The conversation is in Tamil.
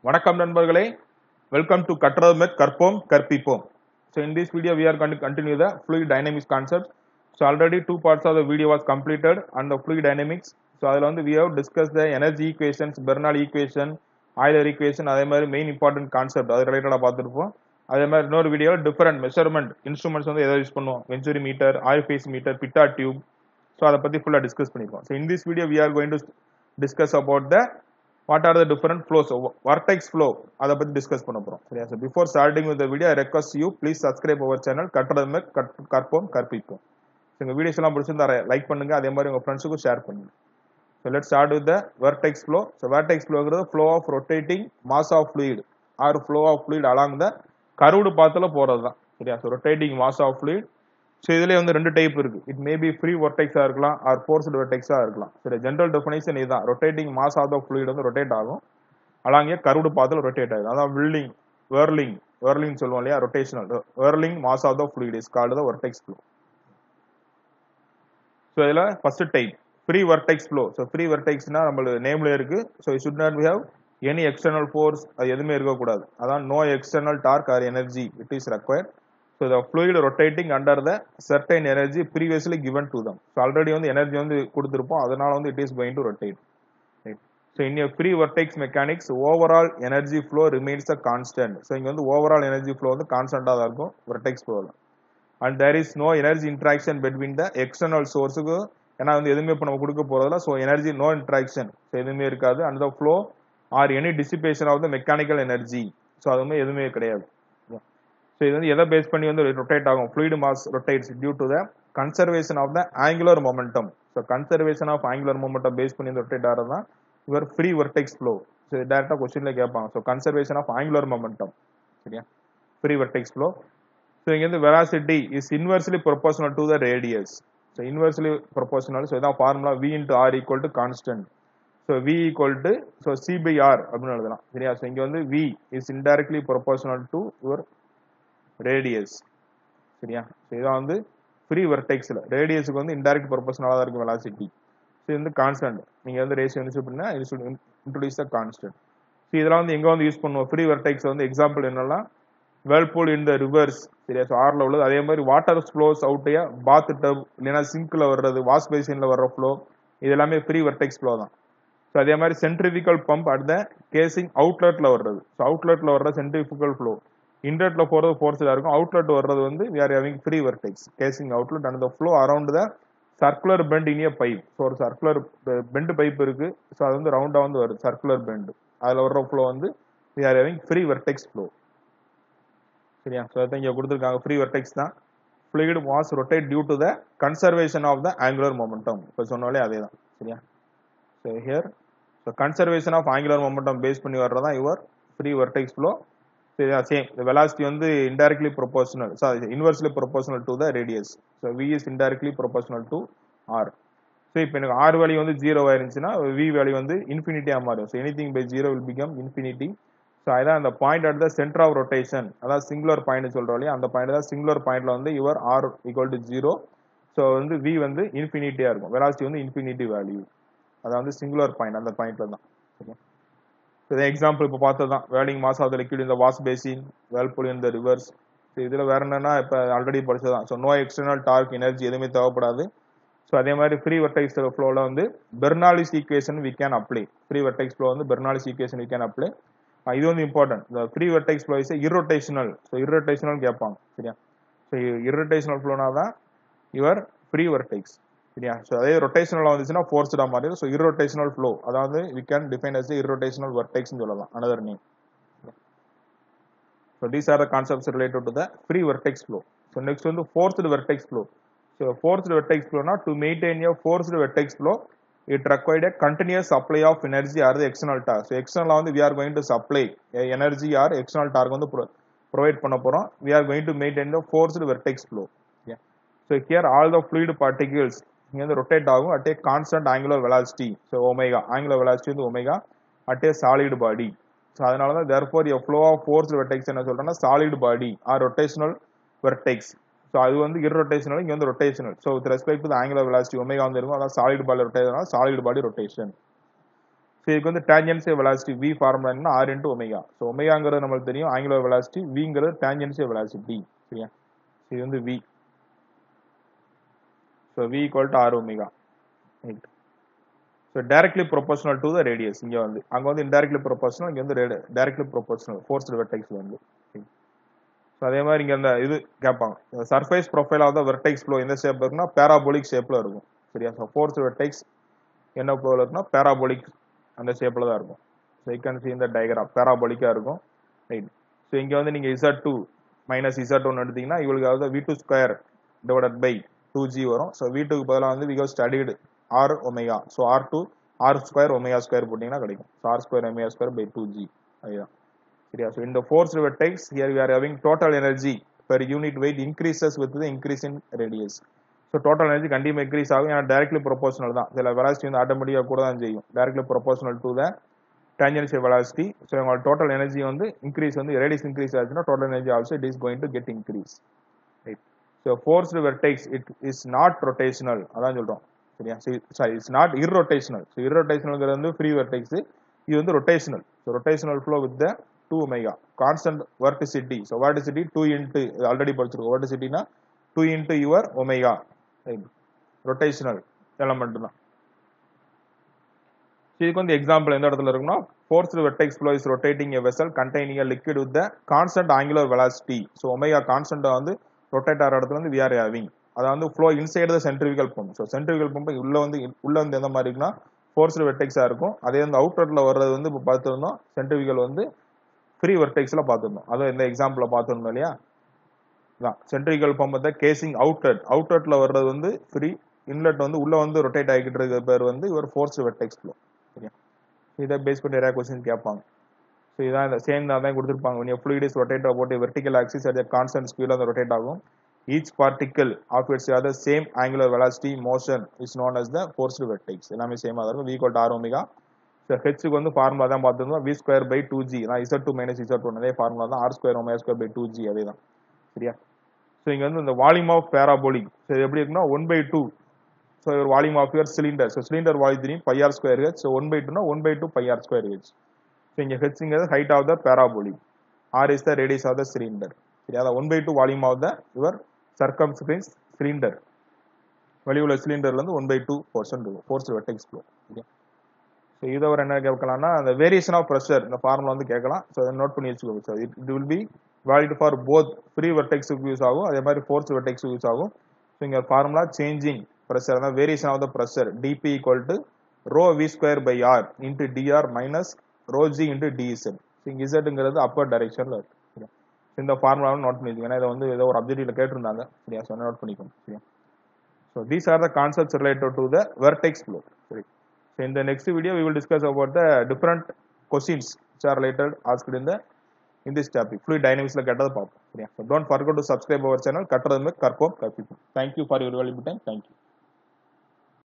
வணக்கம் நண்பர்களே வெல்கம் டு கற்றதுமெட் கற்போம் கற்பிப்போம் so in this video we are going to continue the fluid dynamics concept so already two parts of the video was completed on the fluid dynamics so அதில் வந்து we have discussed the energy equations Bernoulli equation Euler equation அதே மாதிரி மெயின் இம்பார்ட்டன்ட் கான்செப்ட் அது ரிலேட்டடாக பார்த்துருப்போம் அதே மாதிரி இன்னொரு வீடியோ டிஃபரெண்ட் மெஷர்மெண்ட் இன்ஸ்ட்ருமெண்ட்ஸ் வந்து எதை யூஸ் பண்ணுவோம் venturi meter orifice meter pitot tube so அதை பற்றி ஃபுல்லாக டிஸ்கஸ் பண்ணிருக்கோம் so in this video we are going to discuss about the what are the different flows vortex flow அதை பற்றி டிஸ்கஸ் பண்ண போகிறோம் சரியா so before starting with video I request you please subscribe our channel கட்டுறது கற்போம் கற்பிப்போம் ஸோ எங்கள் வீடியோஸ் எல்லாம் பிடிச்சிருந்தா லைக் பண்ணுங்க அதே மாதிரி உங்கள் ஃப்ரெண்ட்ஸுக்கும் ஷேர் பண்ணுங்க so let start with the vertex flow so vertex ஃப்ளோங்கிறது flow of rotating mass of fluid or flow of fluid along the curved பாத்தில் போகிறது தான் சரியா so rotating mass of fluid so இதுலேயே வந்து ரெண்டு டைப் இருக்கு இட் மேபி ஃப்ரீ ஒர்டெக்ஸாக இருக்கலாம் ஆர் ஃபோர்ஸ்டு வெர்டெக்ஸாக இருக்கலாம் சரி ஜென்ரல் டெஃபினேஷன் இதுதான் rotating mass of the fluid வந்து ரொட்டேட் ஆகும் அலாங்கே கருவுடு பாத்தில் ரொட்டேட் ஆகும் அதான் வில்லிங் வெர்லிங் வெர்லிங் சொல்லுவோம் இல்லையா rotational whirling mass of the fluid is called the vortex flow so இதில் first type free vortex flow so free வர்டெக்ஸ்னா நம்மளுக்கு நேம்ல இருக்கு so it should not we have any external force அது எதுவுமே இருக்கக்கூடாது அதான் no external torque or energy it is required so the fluid rotating under the certain energy previously given to them so already வந்து எனர்ஜி வந்து கொடுத்துருப்போம் அதனால வந்து it is going to rotate so in free vortex mechanics overall energy flow remains a constant so இங்கே வந்து ஓவரால் எனர்ஜி ஃப்ளோ வந்து கான்ஸ்டன்டாக தான் இருக்கும் வர்டெக்ஸ் ஃப்ளோவில் and there is no energy interaction between the external சோர்ஸுக்கு ஏன்னா வந்து எதுவுமே இப்போ நம்ம கொடுக்க போறதில்ல so energy no interaction so எதுவுமே இருக்காது and the flow or any dissipation of the mechanical energy so அதுவுமே எதுவுமே கிடையாது ஸோ இது வந்து எதை பேஸ் பண்ணி வந்து ரொட்டேட் ஆகும் fluid mass rotates due to the conservation of the angular momentum so conservation of angular momentum base பண்ணி வந்து ரொட்டேட் ஆகிறது தான் இவர் ஃப்ரீ வர்டெக்ஸ் ஃப்ளோ ஸோ டேரக்டாக கொஸ்டின்ல கேட்பாங்க so conservation of angular momentum சரியா ஃப்ரீ வர்டெக்ஸ் ஃப்ளோ ஸோ இங்கே வந்து velocity is inversely proportional to the radius so inversely proportional so இதான் formula V into R equal to constant so V equal to so C by R அப்படின்னு எழுதலாம் சரியா ஸோ இங்கே வந்து V is indirectly proportional to your radius சரியா ஸோ இதான் வந்து ஃப்ரீ வெர்டெக்ஸில் ரேடியஸுக்கு வந்து இன்டைரக்ட் ப்ரொபோஷனலாக தான் இருக்கும் வெலாசிட்டி ஸோ இது வந்து கான்ஸ்டன்ட் நீங்கள் வந்து ரேஷியோ வந்து அப்படின்னா இது should introduce the constant so இதெல்லாம் வந்து எங்கே வந்து யூஸ் பண்ணுவோம் ஃப்ரீ வெர்டெக்ஸ் வந்து எக்ஸாம்பிள் என்னெல்லாம் வேர்ல்பூல் இன் த ரிவர்ஸ் சரியா ஸோ ஆரில் உள்ளது அதே மாதிரி water flows out of a bath tub இல்லைன்னா சிங்கில் வர்றது வாஷ் பேசினில் வர்ற ஃப்ளோ இது எல்லாமே ஃப்ரீ வெர்டெக்ஸ் ஃப்ளோ தான் ஸோ அதே மாதிரி centrifugal pump at the casing அவுட்லெட்ல வர்றது ஸோ அவுட்லெட்ல வர்ற சென்ட்ரிஃபிகல் ஃப்ளோ இன்லெட்ல போறது ஃபோர்ஸ்ல இருக்கும் அவுட்லெட் வர்றது வந்து we are having free vertex casing outlet and the flow around the circular bend in a pipe so ஒரு சர்க்குலர் பெண்ட் பைப் இருக்கு ஸோ அது வந்து ரவுண்டா வந்து வருது சர்க்குலர் பெண்ட் அதில் வர்ற ஃப்ளோ வந்து we are having free vertex flow சரியா ஸோ அதான் இங்கே கொடுத்துருக்காங்க ஃப்ரீ வெர்டெக்ஸ் தான் fluid was rotate due to the conservation of the angular momentum இப்போ சொன்னாலே அதே தான் சரியா so here so conservation of angular momentum base பண்ணி வர்றதா யுவர் ஃப்ரீ வெர்டெக்ஸ் ஃப்ளோ சரியா சேம் வெலாசிட்டி வந்து indirectly proportional sorry inversely proportional to the radius so V is indirectly proportional to R so இப்போ எனக்கு ஆர் வேல்யூ வந்து ஜீரோ ஆயிருந்துச்சுன்னா வி வேல்யூ வந்து இன்ஃபினிட்டியாக மாறும் so anything by zero will become infinity so அதான் அந்த point at the center of rotation அதாவது சிங்குலர் பாயிண்ட் சொல்றோம் இல்லையா அந்த பாயிண்ட் தான் சிங்குலர் பாயிண்ட்ல வந்து your R equal to zero so வந்து வி வந்து இன்ஃபினிட்டியா இருக்கும் வெலாசிட்டி வந்து இன்ஃபினிட்டி வேல்யூ அதான் வந்து சிங்குலர் பாயிண்ட் அந்த பாயிண்ட்ல தான் சரியா ஸோ எக்ஸாம்பிள் இப்போ பார்த்தது தான் whirling mass of the liquid இந்த wash basin whirlpool in the rivers so இதில் வேற என்னன்னா இப்போ ஆல்ரெடி படிச்சதான் so no external torque energy எதுவுமே தேவைப்படாது ஸோ அதே மாதிரி ஃப்ரீ வெர்டெக்ஸ் ஃப்ளோவில் வந்து Bernoulli's equation we can apply free vertex flow வந்து Bernoulli's equation we can apply இது வந்து இம்பார்ட்டன்ட் இந்த free vertex flow is irrotational so irrotational கேட்பாங்க சரியா ஸோ இர்ரோட்டேஷனல் ஃப்ளோனா தான் யுவர் ஃப்ரீ வெர்டெக்ஸ் சரியா ஸோ அதே ரொட்டேஷனல் வந்துச்சுன்னா ஃபோர்ஸ்டா மாதிரி ஸோ இர்ரோட்டேஷனல் ஃப்ளோ அதாவது we can define as irrotational vertex சொல்லலாம் another name so these are the concepts related to the free vertex flow so next வந்து forced vertex flow so forced vertex ஃப்ளோனா to maintain your forced vertex flow it required a continuous supply of energy or the external torque. So external வந்து we are going to supply energy or external torque வந்து provide பண்ண போறோம். We are going to maintain the forced vertex flow. Yeah. So here all the fluid particles இங்க வந்து rotate ஆகும் at a constant angular velocity. So omega angular velocity வந்து omega at a solid body. So அதனால தான் therefore a flow of forced vertex என்ன சொல்றேன்னா solid body or rotational vertex. So அது வந்து இர்ரொட்டேஷனல் இங்கே வந்து rotational so with respect to angular velocity omega வந்து இருக்கும் அதான் solid body rotation solid body rotation so இதுக்கு வந்து டேஞ்சன்சியல் வெலாசிட்டி வி ஃபார்முலா என்ன ஆர் இன்ட்டு ஒமேகா ஸோ ஒமேகாங்கிறது நம்மளுக்கு தெரியும் ஆங்குலர் வெலாசிட்டி விங்கிறது டேஞ்சன்சியல் வெலாசிட்டி சரியா So இது வந்து V so V equal to R omega right so directly proportional to the radius இங்கே வந்து அங்கே வந்து இன்டைரக்ட்லி ப்ரொபோஷனல் இங்கே வந்து டைரக்ட்லி ப்ரொபோஷனல் ஃபோர்ஸ்டு வெர்டெக்ஸ் வந்து ஸோ அதே மாதிரி இங்கே அந்த இது கேட்பாங்க surface profile of the vertex flow எந்த ஷேப் இருக்குன்னா பேராபோலிக் ஷேப்பில் இருக்கும் சரியா ஸோ ஃபோர்ஸ்டு வெர்டெக்ஸ் என்ன ஃப்ளோவில் இருக்குன்னா பேராபோலிக் அந்த ஷேப்பில் தான் இருக்கும் ஸோ யூ கேன் சி இந்த டயக்ராம் பேராபோலிக்காக இருக்கும் ரைட் ஸோ இங்கே வந்து நீங்கள் இசட் டூ மைனஸ் இசட் ஒன்று எடுத்தீங்கன்னா இவளுக்கு அதாவது V two square divided by two G வரும் ஸோ வி டூக்கு பதிலாக வந்து விகோ ஸ்டடிடு R omega so R two R square omega square போட்டிங்கன்னா கிடைக்கும் so R square omega square by two G அதுதான் சரியா ஸோ இந்த force vertex here we are having total energy per unit weight increases with the increase in radius so total energy கண்டிப்பாக இன்க்ரீஸ் ஆகும் ஏன்னா டைரக்ட்லி ப்ரொபோஷனல் தான் சில வெலாசிட்டி வந்து ஆட்டோமேட்டிக்காக கூட தான் செய்யும் directly proportional to the tangential velocity so உங்களோட டோட்டல் எனர்ஜி வந்து இன்க்ரீஸ் வந்து ரேடியஸ் இன்க்ரீஸ் ஆச்சுன்னா total energy also it is going to get increase right so forced vertex it is not rotational அதான் சொல்கிறோம் சரியா sorry it's not irrotational so இர்ரொட்டேஷனல்ங்கிறது வந்து ஃப்ரீ வெர்டெக்ஸ் இது வந்து rotational so rotational flow with the two omega constant vorticity so vorticity two into already படிச்சிருக்கோம் வர்டிசிட்டினா two into your omega rotational element தான் இதுக்கு வந்து எக்ஸாம்பிள் எந்த இடத்துல இருக்குன்னா forced vertex flow is rotating a vessel containing a liquid with the constant angular velocity so omega கான்ஸ்டன்ட்டை வந்து ரொட்டேட் ஆகிற இடத்துல வந்து வி ஆர் ஹேவிங் அதை வந்து flow inside the centrifugal pump so centrifugal pump உள்ள வந்து உள்ள வந்து எந்த மாதிரி இருக்குன்னா ஃபோர்ஸ்டு வெர்டெக்ஸாக இருக்கும் அதே வந்து அவுட்லெட்டில் வர்றது வந்து இப்போ பார்த்துருந்தோம் சென்ட்ரிவிகல் வந்து ஃப்ரீ வெர்டெக்ஸில் பார்த்துருந்தோம் அதுவும் இந்த எக்ஸாம்பிளில் பார்த்துருந்தோம் இல்லையா தான் சென்ட்ரிகல் பம்ப் வந்து கேசிங் அவுட்லெட் அவுட்லெட்ல வர்றது வந்து ஃப்ரீ இன்லெட் வந்து உள்ள வந்து ரொட்டேட் ஆகிட்டு இருக்க பேர் வந்து இவர் ஃபோர்ஸ் வெர்டெக்ஸ் ஃப்ளோ சரியா இதை பேஸ் பண்ணி நிறைய கொஸ்டின் கேட்பாங்க ஸோ இதான் இந்த சேம் தான் தான் கொடுத்துருப்பாங்க நீங்கள் ஃப்ளூயிட் இஸ் ரொட்டேட் போட்டு வெர்டிகல் ஆக்சிஸ் அட் கான்ஸ்டன்ட் ஸ்பீடில் வந்து ரொட்டேட் ஆகும் each particle of its other same angular velocity motion is known as the forced vertex எல்லாமே சேமாக தான் இருக்கும் we got R omega so ஹெச்சுக்கு வந்து ஃபார்முலா தான் பார்த்துருந்தோம் V square by two G நான் Z two minus Z one அதே ஃபார்முலா தான் R square omega square by two G அதே தான் சரியா ஸோ இங்கே வந்து இந்த வால்யூம் ஆஃப் பேராபோலிக் ஸோ இது எப்படி இருக்குன்னா ஒன் பை டூ ஸோ ஒரு volume of your cylinder so cylinder volume தெரியும் pi R square H so one by டூனா one by two pi R square H so இங்கே ஹெச்ங்கிறது height of the parabolic R is the radius of the cylinder சரி அதான் one by two volume of the your circumstance cylinder வெளியுள்ள சிலிண்டர்லேருந்து ஒன் பை டூ பர்சன்ட் இருக்கும் force vertex flow okay so இதை ஒரு என்ன கேட்கலாம்னா அந்த வேரியேஷன் ஆஃப் ப்ரெஷர் இந்த ஃபார்முலா வந்து கேட்கலாம் ஸோ அதை நோட் பண்ணி வச்சுக்கோங்க so it will be valid for both free வெர்டெக்ஸுக்கு யூஸ் ஆகும் அதே மாதிரி ஃபோர்ஸ் வெர்டெக்ஸுக்கு யூஸ் ஆகும் ஸோ இங்கே ஃபார்முலா சேஞ்சிங் ப்ரெஷர் அதான் variation of the pressure DP equal to rho V square by R into DR minus rho G into DZ so இங்கே இசட்டுங்கிறது அப்பர் டைரெக்ஷனில் இருக்கு சரியா இந்த ஃபார்முலாவும் நோட் பண்ணிக்கோங்க ஏன்னா இதை வந்து ஏதோ ஒரு அப்ஜெக்டிவ்ல கேட்டிருந்தாங்க சரியா ஸோ நோட் பண்ணிக்கோங்க சரியா so these are the concepts related to the vertex flow சரி ஸோ இந்த next video we will discuss about the different questions which are related asked in the in this topic fluid dynamics ல கேட்டது பார்ப்போம் சரியா so don't forget to subscribe our channel கட்டுறது கற்போம் கற்பிப்போம் thank you for your valuable time thank you